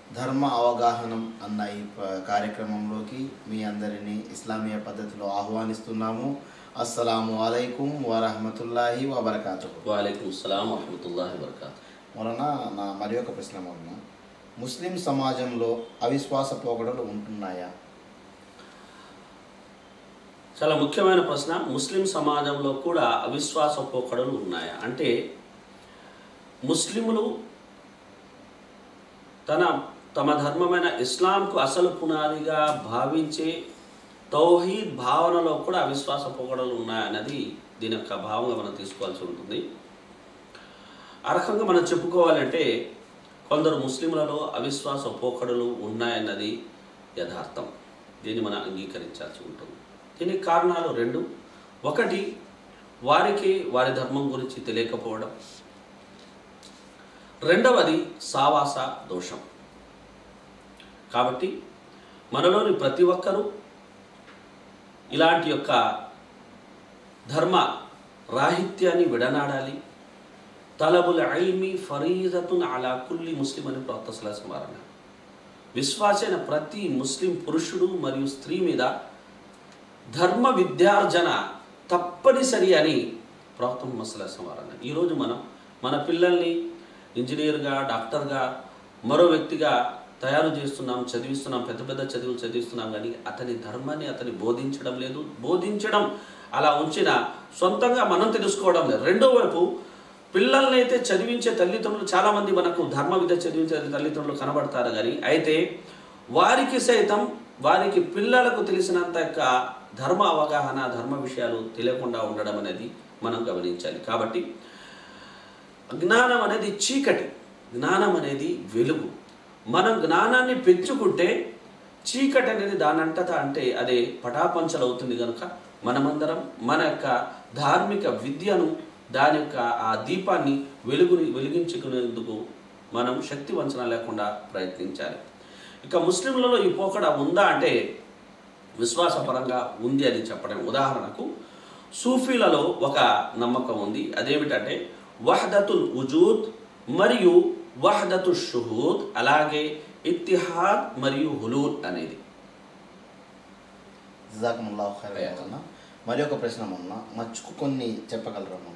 ధర్మ అవగాహనం అన్న ఈ ప- కార్యక్రమంలోకి మీ అందరినీ ఇస్లామీయ పద్ధతిలో ఆహ్వానిస్తున్నాము అస్సలాము అలైకుం వరహమతుల్లాహి వబర్కాతు వాలేకుమ్ సలాం వరహమతుల్లాహి వబర్కాతు మొన్న నా మరి ఒక ప్రశ్న మొన్న ముస్లిం సమాజంలో అవిశ్వాస పోకడలు ఉంటున్నాయా చాలా ముఖ్యమైన ప్రశ్న ముస్లిం సమాజంలో కూడా అవిశ్వాస పోకడలు ఉన్నాయా అంటే ముస్లిములు తన తమ ధర్మమైన ఇస్లాంకు అసలు పునాదిగా భావించే తౌహీద్ భావనలో కూడా అవిశ్వాస పోకడలు ఉన్నాయన్నది దీని యొక్క భావంగా మనం తీసుకోవాల్సి ఉంటుంది ఆ రకంగా మనం చెప్పుకోవాలంటే కొందరు ముస్లింలలో అవిశ్వాస పోకడలు ఉన్నాయన్నది యథార్థం దీన్ని మనం అంగీకరించాల్సి ఉంటుంది దీనికి కారణాలు రెండు ఒకటి వారికి వారి ధర్మం గురించి తెలియకపోవడం రెండవది సావాస దోషం కాబట్టి మనలోని ప్రతి ఒక్కరూ ఇలాంటి యొక్క ధర్మ రాహిత్యాన్ని విడనాడాలి తలబుల్ ఐల్మి ఫరీదతున్ అలా కుల్లి ముస్లిం అని ప్రవక్త స్మరణ విశ్వాసైన ప్రతి ముస్లిం పురుషుడు మరియు స్త్రీ మీద ధర్మ విద్యార్జన తప్పనిసరి అని ప్రవక్త ముహమ్మద్ స్మరణ ఈరోజు మనం మన పిల్లల్ని ఇంజనీర్గా డాక్టర్గా మరో వ్యక్తిగా తయారు చేస్తున్నాం చదివిస్తున్నాం పెద్ద పెద్ద చదువులు చదివిస్తున్నాం కానీ అతని ధర్మాన్ని అతని బోధించడం లేదు బోధించడం అలా ఉంచిన సొంతంగా మనం తెలుసుకోవడం లేదు రెండో వైపు పిల్లల్ని అయితే చదివించే తల్లిదండ్రులు చాలామంది మనకు ధర్మ విద్య చదివించే తల్లిదండ్రులు కనబడతారు కానీ అయితే వారికి సైతం వారికి పిల్లలకు తెలిసినంత యొక్క ధర్మ అవగాహన ధర్మ విషయాలు తెలియకుండా ఉండడం అనేది మనం గమనించాలి కాబట్టి జ్ఞానం అనేది చీకటి జ్ఞానం అనేది వెలుగు మనం జ్ఞానాన్ని పెంచుకుంటే చీకటి అనేది దానంతటా అంటే అదే పటాపంచలవుతుంది కనుక మనమందరం మన యొక్క ధార్మిక విద్యను దాని యొక్క ఆ దీపాన్ని వెలుగుని వెలిగించుకునేందుకు మనం శక్తి వంచన లేకుండా ప్రయత్నించాలి ఇక ముస్లింలలో ఈ పోకడ ఉందా అంటే విశ్వాసపరంగా ఉంది అని చెప్పడం ఉదాహరణకు సూఫీలలో ఒక నమ్మకం ఉంది అదేమిటంటే వహదతుల్ ఉజూద్ మరియు వహదతు షుహూద్ అలాగే ఇత్తిహాద్ మరియు హులూద్ అనేది జజాకముల్లాహు ఖైరన్ మొన్న మరి ఒక ప్రశ్న మొన్న మచ్చుకు కొన్ని చెప్పగలరా మొన్న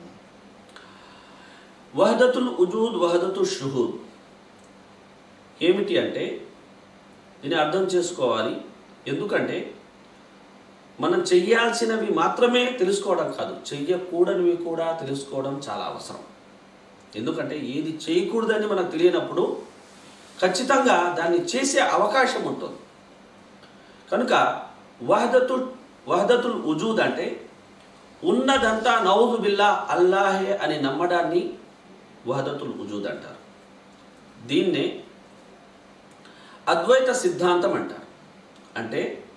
వహదతుల్ ఉజూద్ వహదతు షుహూద్ ఏమిటి అంటే దీన్ని అర్థం చేసుకోవాలి ఎందుకంటే మనం చెయ్యాల్సినవి మాత్రమే తెలుసుకోవడం కాదు చెయ్యకూడనివి కూడా తెలుసుకోవడం చాలా అవసరం ఎందుకంటే ఏది చేయకూడదని మనకు తెలియనప్పుడు ఖచ్చితంగా దాన్ని చేసే అవకాశం ఉంటుంది కనుక వహదతుల్ వహదతుల్ ఉజూద్ అంటే ఉన్నదంతా నౌజు బిల్లా అల్లాహే అని నమ్మడాన్ని వహదతుల్ ఉజూద్ అంటారు దీన్నే అద్వైత సిద్ధాంతం అంటారు అంటే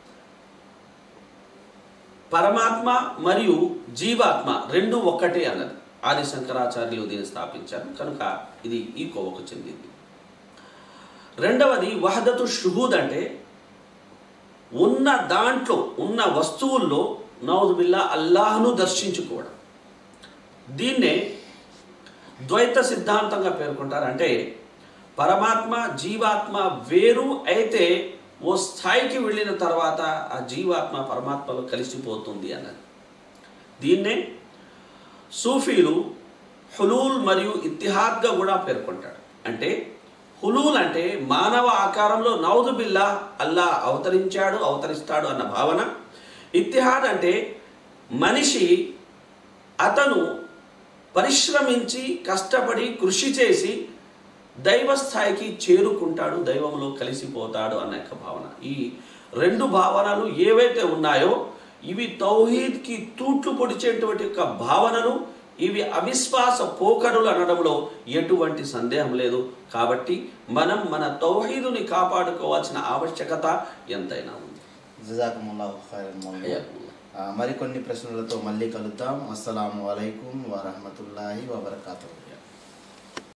పరమాత్మ మరియు జీవాత్మ రెండు ఒక్కటే అన్నది ఆది శంకరాచార్యులు దీన్ని స్థాపించారు కనుక ఇది ఈ కోవకు చెందింది రెండవది వహదతు షుహూద్ అంటే ఉన్న దాంట్లో ఉన్న వస్తువుల్లో నౌదుబిల్లా అల్లాహ్ను దర్శించుకోవడం దీన్నే ద్వైత సిద్ధాంతంగా పేర్కొంటారు అంటే పరమాత్మ జీవాత్మ వేరు అయితే ఓ స్థాయికి వెళ్ళిన తర్వాత ఆ జీవాత్మ పరమాత్మలో కలిసిపోతుంది అన్నది దీన్నే సూఫీలు హులూల్ మరియు ఇత్తిహాద్గా కూడా పేర్కొంటాడు అంటే హులూల్ అంటే మానవ ఆకారంలో నౌదు బిల్లా అల్లా అవతరించాడు అవతరిస్తాడు అన్న భావన ఇత్తిహాద్ అంటే మనిషి అతను పరిశ్రమించి కష్టపడి కృషి చేసి దైవ స్థాయికి చేరుకుంటాడు దైవంలో కలిసిపోతాడు అన్న యొక్క భావన ఈ రెండు భావనలు ఏవైతే ఉన్నాయో ఇవి తౌహీద్కి తూట్లు పొడిచేటువంటి యొక్క భావనలు ఇవి అవిశ్వాస పోకడులు అనడంలో ఎటువంటి సందేహం లేదు కాబట్టి మనం మన తౌహీదుని కాపాడుకోవాల్సిన ఆవశ్యకత ఎంతైనా ఉంది జజాకముల్లాహు ఖైరన్ మొన్న హయాకుల్లాహ్. మరికొన్ని ప్రశ్నలతో మళ్ళీ కలుద్దాం అస్సలాము అలైకుం వరహమతుల్లాహి వబర్కాతు